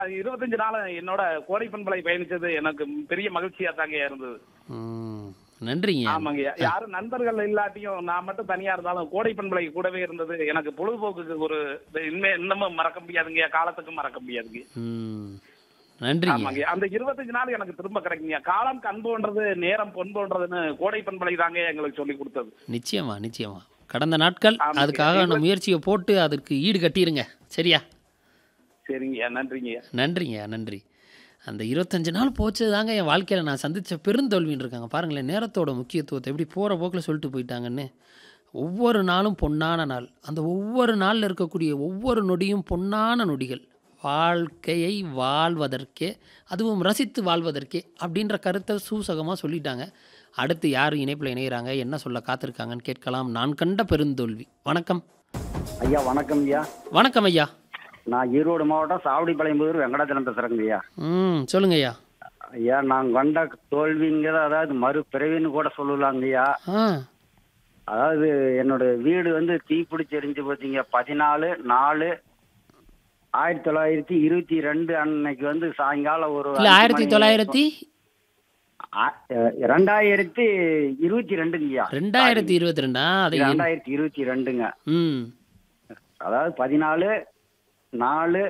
இருபத்தஞ்சு நாள் என்னோட கோடை பண்பலை பயணிச்சது எனக்கு பெரிய மகிழ்ச்சியா தாங்க இருந்தது ம், நன்றிங்க ஆமாங்க யாரும் நண்பர்கள் இல்லாட்டியும் நான் மட்டும் தனியா இருந்தாலும் கோடை பண்பலை கூடவே இருந்தது எனக்கு பொழுதுபோக்குக்கு ஒரு இனிமே இன்னமும் மறக்க முடியாதுங்க காலத்துக்கும் மறக்க முடியாதுங்க ம், நன்றிங்க ஆமாங்க அந்த இருபத்தஞ்சு நாள் எனக்கு திரும்ப கிடைக்குங்க காலம் கண்போன்றது நேரம் பொன்போன்றதுன்னு கோடை பண்பலை தாங்க எங்களுக்கு சொல்லி கொடுத்தது நிச்சயமா நிச்சயமா கடந்த நாட்கள் ஆமாங்க. அதுக்காக அந்த முயற்சியை போட்டு அதுக்கு ஈடு கட்டிருங்க சரியா சரிங்க நன்றிங்க நன்றிங்க நன்றி அந்த இருபத்தஞ்சு நாள் போச்சு தாங்க என் வாழ்க்கையில் நான் சந்தித்த பெருந்தோல்வின்னு இருக்காங்க பாருங்களேன் நேரத்தோட முக்கியத்துவத்தை எப்படி போகிற போக்கில் சொல்லிட்டு போயிட்டாங்கன்னு ஒவ்வொரு நாளும் பொன்னான நாள் அந்த ஒவ்வொரு நாளில் இருக்கக்கூடிய ஒவ்வொரு நொடியும் பொன்னான நொடிகள் வாழ்க்கையை வாழ்வதற்கே அதுவும் ரசித்து வாழ்வதற்கே அப்படின்ற கருத்தை சூசகமாக சொல்லிட்டாங்க அடுத்து யார் இணைப்பில் இணைகிறாங்க என்ன சொல்ல காத்திருக்காங்கன்னு கேட்கலாம் நான் கண்ட பெருந்தோல்வி வணக்கம் ஐயா வணக்கம் ஐயா வணக்கம் ஐயா நான் ஈரோடு மாவட்டம் சாவடிப்பாளையம் புதூர் வெங்கடாச்சலம் பேசுறேங்க ஐயா ம் சொல்லுங்க ஐயா ஐயா நான் கண்ட தோல்விங்கிற அதாவது மறுபிறவின்னு கூட சொல்லலாங்க ஐயா ஆ அதாவது என்னோட வீடு வந்து தீப்பிடிச்சு எரிஞ்சு போச்சுங்க பதினாலு நாலு ஆயிரத்தி தொள்ளாயிரத்தி இருபத்தி ரெண்டு அன்னைக்கு வந்து சாயங்காலம் ஒரு இல்லை அஞ்சு ஆயிரத்தி மணி- தொள்ளாயிரத்தி ஆ- அஹ், ரெண்டாயிரத்தி இருபத்தி ரெண்டுங்கய்யா ரெண்டாயிரத்தி இருபத்தி ரெண்டா அதை என்- ரெண்டாயிரத்தி இருபத்தி ரெண்டுங்க ம் அதாவது பதினாலு நாலு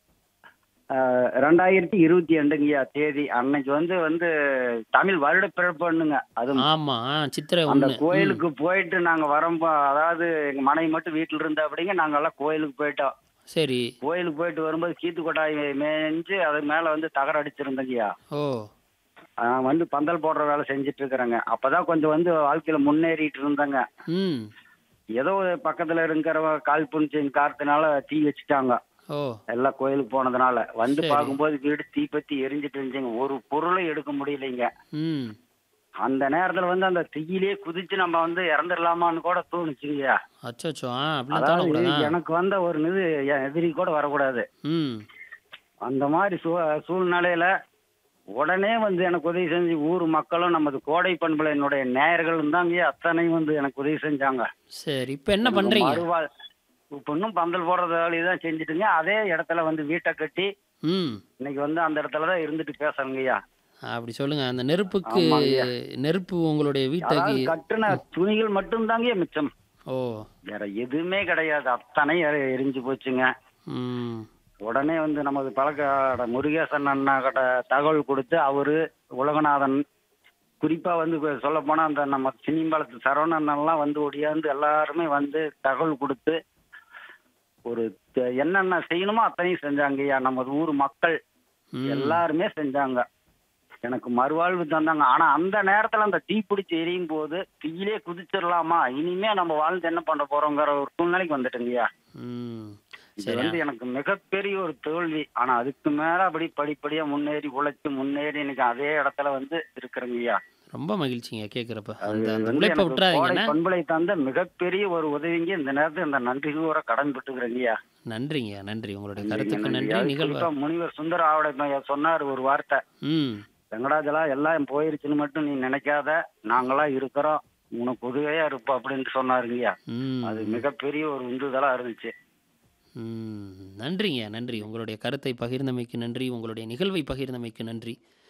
அஹ், ரெண்டாயிரத்தி இருபத்தி ரெண்டுங்கய்யா தேதி அன்னைக்கு வந்து வந்து தமிழ் வருட பிறப்புன்னுங்க அது ஆமா சித்திரை அந்த ஒன்று கோயிலுக்கு போயிட்டு நாங்க வரம்போ அதாவது எங்க மனைவி மட்டும் வீட்டுல இருந்த அப்படிங்க நாங்க எல்லாம் கோயிலுக்கு போயிட்டோம் சரி கோயிலுக்கு போயிட்டு வரும்போது கீத்து கொட்டாய் மேய்ஞ்சு அது மேல வந்து தகர அடிச்சிருந்தங்கய்யா ஓ நான் வந்து பந்தல் போடுற வேலை செஞ்சுட்டு இருக்கிறேங்க அப்பதான் கொஞ்சம் வந்து வாழ்க்கையில முன்னேறிட்டு இருந்தேங்க ம் ஏதோ ஒரு பக்கத்துல இருக்கிற கால் புனிச்சின் காரத்தினால தீ வச்சுட்டாங்க ஓ எல்லாம் கோயிலுக்கு போனதுனால வந்து சரி. பார்க்கும்போது வீடு தீப்பத்தி எரிஞ்சிட்டு இருந்துச்சுங்க ஒரு பொருளும் எடுக்க முடியலைங்க ம் அந்த நேரத்துல வந்து அந்த தீயிலே குதிச்சு நம்ம வந்து இறந்துடலாமான்னு கூட தோணுச்சுங்கய்யா அச்சோச்சோ ஆ அப்படிலாம் அதாவது தோணக்கூடாதா எனக்கு வந்த ஒரு இது என் எதிரி கூட வரக்கூடாது ம் அந்த மாதிரி சூ சூழ்நிலையில உடனே வந்து எனக்கு உதவி செஞ்சு ஊர் மக்களும் நமது கோடை பண்புல என்னுடைய நேயர்களும் தாங்க அத்தனையும் வந்து எனக்கு உதவி செஞ்சாங்க சரி இப்போ என்ன பண்றீங்க மறுவாழ் இப்ப இன்னும் பந்தல் போடுறது வேலையை தான் செஞ்சுட்டுங்க அதே இடத்துல வந்து வீட்டை கட்டி ம் இன்னைக்கு வந்து அந்த இடத்துல தான் இருந்துட்டு பேசுறேங்கய்யா அப்படி சொல்லுங்க அந்த நெருப்புக்கு ஆமாங்கய்யா. நெருப்பு உங்களுடைய வீட்டுக்கு அதாவது கட்டுன துணிகள் மட்டும்தாங்க மிச்சம் ஓ வேற எதுவுமே கிடையாது அத்தனை எரி- எரிஞ்சு போச்சுங்க ம் உடனே வந்து நமது பழக்க முருகேசன் அண்ணா கிட்ட தகவல் கொடுத்து அவரு உலகநாதன் குறிப்பா வந்து சொல்ல போனா அந்த நம்ம சினிம்பாலத்து சரவணன் எல்லாம் வந்து ஒடியாந்து எல்லாருமே வந்து தகவல் கொடுத்து ஒரு த- என்னென்ன செய்யணுமோ அத்தனையும் செஞ்சாங்கய்யா நமது ஊர் மக்கள் ம். எல்லாருமே செஞ்சாங்க எனக்கு மறுவாழ்வு தந்தாங்க ஆனா அந்த நேரத்துல அந்த தீ பிடிச்சி எரியும் போது தீயிலே குதிச்சிடலாமா இனிமே நம்ம வாழ்ந்து என்ன பண்ண போறோங்கிற ஒரு சூழ்நிலைக்கு வந்துட்டேங்கய்யா ம் இது சரி வந்து எனக்கு மிகப்பெரிய ஒரு தோல்வி ஆனா அதுக்கு மேல அப்படி படிப்படியா முன்னேறி உழைச்சு முன்னேறி இன்னைக்கு அதே இடத்துல வந்து இருக்கிறேங்கய்யா ரொம்ப மகிழ்ச்சிங்க கேட்குறப்ப அது அந்த அந்த வந்து உழைப்பை எனக்கு கோடை விட்டுறாதீங்கண்ணே பண்பலை தந்த மிகப்பெரிய ஒரு உதவிங்க இந்த நேரத்துல இந்த நன்றி கூற கடன் பெற்றுக்கிறேங்கய்யா நன்றிங்க நன்றி உங்களுடைய நன்றிங்க, கருத்துக்கு நன்றி. நன்றி அது நிகழ்வு குறிப்பா முனிவர் சுந்தர ஆவடை சொன்னார் ஒரு வார்த்தை ம் வெங்கடாஜலா எல்லாம் போயிருச்சுன்னு மட்டும் நீ நினைக்காத நாங்களாம் இருக்கிறோம் உனக்கு உதவியா இருப்போம் அப்படின்னு சொன்னாருங்கய்யா ம் அது மிகப்பெரிய ஒரு உந்துதலா இருந்துச்சு ம் நன்றிங்க நன்றி உங்களுடைய கருத்தை பகிர்ந்தமைக்கு நன்றி உங்களுடைய நிகழ்வை பகிர்ந்தமைக்கு நன்றி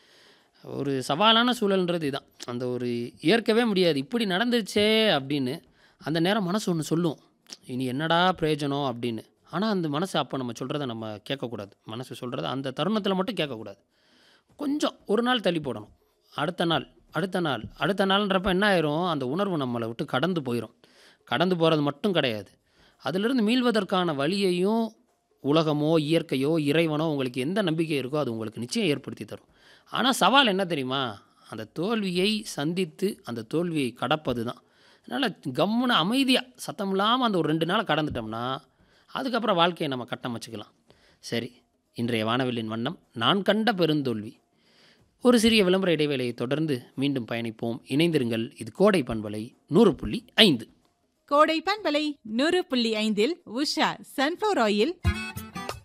ஒரு சவாலான சூழல்ன்றது இதுதான் அந்த ஒரு ஏற்கவே முடியாது இப்படி நடந்துச்சே அப்படின்னு அந்த நேரம் மனசு ஒன்று சொல்லும் இனி என்னடா பிரயோஜனம் அப்படின்னு ஆனால் அந்த மனசு அப்போ நம்ம சொல்கிறத நம்ம கேட்கக்கூடாது மனசு சொல்கிறத அந்த தருணத்தில் மட்டும் கேட்கக்கூடாது கொஞ்சம் ஒரு நாள் தள்ளி போடணும் அடுத்த நாள் அடுத்த நாள் அடுத்த நாள்ன்றப்ப என்ன ஆயிரும் அந்த உணர்வு நம்மளை விட்டு கடந்து போயிடும் கடந்து போகிறது மட்டும் கிடையாது அதிலிருந்து மீள்வதற்கான வழியையும் உலகமோ இயற்கையோ இறைவனோ உங்களுக்கு எந்த நம்பிக்கை இருக்கோ அது உங்களுக்கு நிச்சயம் ஏற்படுத்தி தரும் ஆனால் சவால் என்ன தெரியுமா அந்த தோல்வியை சந்தித்து அந்த தோல்வியை கடப்பது தான் அதனால் கம்முன்னு அமைதியாக சத்தம் இல்லாமல் அந்த ஒரு ரெண்டு நாளை கடந்துட்டோம்னா அதுக்கப்புறம் வாழ்க்கையை நம்ம கட்டமைச்சுக்கலாம் சரி இன்றைய வானவில்லின் வண்ணம் நான் கண்ட பெருந்தோல்வி ஒரு சிறிய விளம்பர இடைவேளையை தொடர்ந்து மீண்டும் பயணிப்போம் இணைந்திருங்கள் இது கோடை பண்பலை நூறு புள்ளி ஐந்து கோடை பண்பலை நூறு புள்ளி ஐந்தில் உஷா சன்ஃப்ளவர் ஆயில்